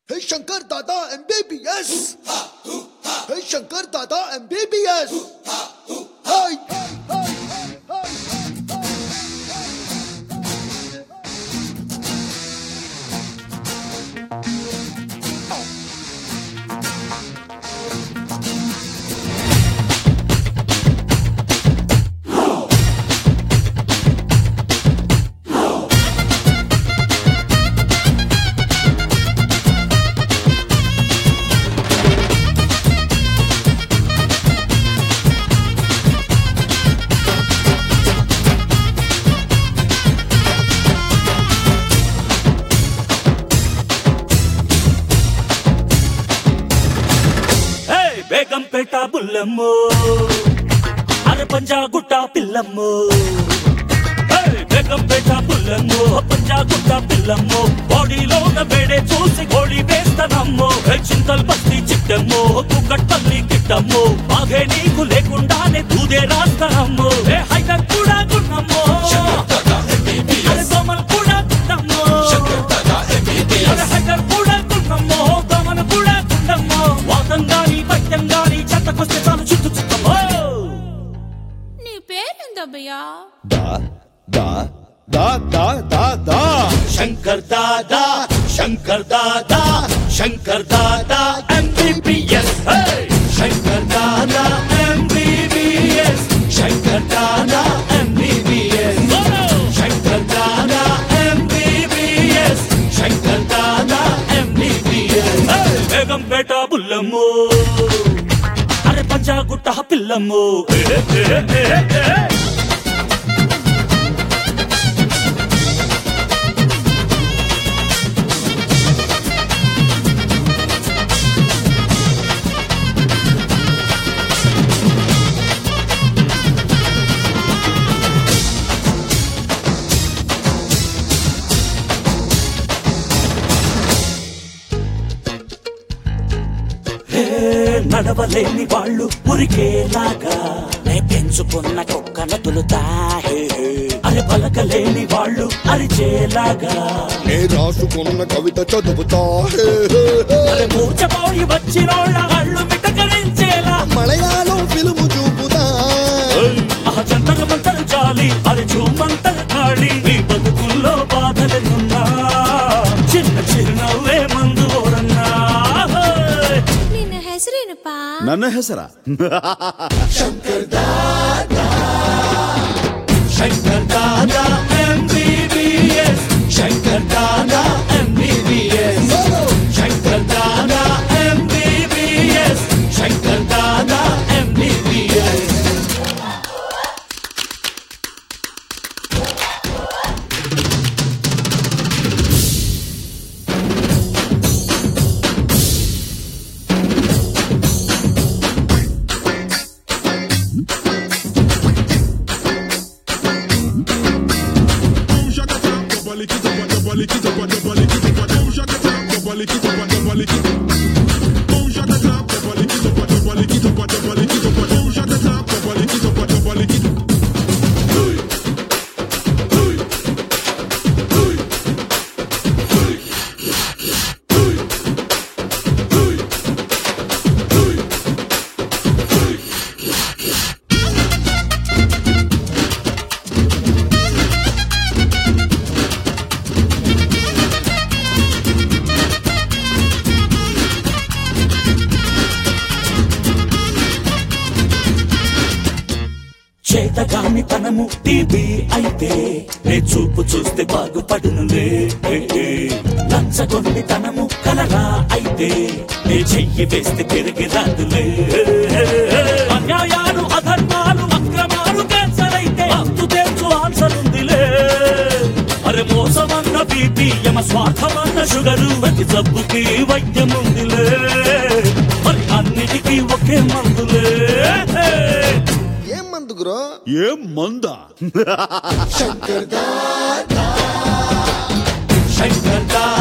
Hey Shankar Dada MBBS. Hey Shankar Dada MBBS. Hey. hey, hey, హే బేగంపేట బుల్లమ్ము అర పంజా గుట్ట పిల్లమ్ము హే బేగంపేట బుల్లమ్ము పంజా గుట్ట పిల్లమ్ము బాడీలోన వేడే చూసి గోళీ వేస్తానమ్ము హే చింతల్ బస్తి చిట్టమ్ము కుక్కట్పల్లి కిట్టమ్ము బాగే నీకు లేకుండానే దూదే రాస్తానమ్ము హే హైదర్ కూడా గున్నమ్ము అరే దోమలు కూడా గున్నమ్ము అరే హైదర్ కూడా గున్నమ్ము దోమలు కూడా గున్నమ్ము వాతం గాని పట్టం గాని చెత్తకొస్తే చాలు చుట్టూ చుట్టమ్మో నీ పేరేందబ్బయ్యా Da da da da da da. Shankar Dada Shankar Dada Shankar Dada MBBS Shankar Dada MBBS Shankar Dada MBBS Shankar Dada MBBS Shankar Dada MBBS Begumpet బుల్లమ్ము అరే పంజాగుట్ట పిల్లమ్ము ఏ, ఏ, ఏ, ఏ. హే, నడవలేని వాళ్ళు ఉరికేలాగా నే పెంచుకున్న కుక్కన తులుతా హే, హే. అరే పలకలేని వాళ్ళు అరిచేలాగా నే రాసుకున్న కవిత చదువుతా హే, హే, హే. అరే మూర్చపోయి వచ్చినోళ్ళ అళ్ళు మిటకరించేలా మలయాళం ఫిల్ము చూపుతా ఆ జంతర మంతర జాలి అరే చూమంతర ఖాళీ నీ బతుకుల్లో బాధలెన్నున్నా చిన్న చిరునవ్వే మందు ఓరన్నా హే. ನಿನ್ನ ಹೆಸರೇನಪ್ಪಾ ನನ್ನ ಹೆಸರ Shankar Dada MBBS Shankar Dada MBBS Shankar Dada MBBS Shankar Dada MBBS చేతగాని తనము టీబీ అయితే నే చూపు చూస్తే బాగుపడునులే ఏ, ఏ. లంచగొండి తనము కలరా అయితే నే చెయ్యి వేస్తే తిరిగి రాదులే ఏ, ఏ, ఏ. అన్యాయాలు అధర్మాలు అక్రమాలు క్యాన్సర్ అయితే అంతు తెలుసు ఆన్సర్ ఉందిలే అరే మోసమన్న బీపీ యమ స్వార్థమన్న షుగరు ప్రతి జబ్బుకి వైద్యం ఉందిలే మరి అన్నిటికీ ఒకే మందులే ఏం మందు గురో ఏం మందా శంకర్ దాదా శంకర్ దాదా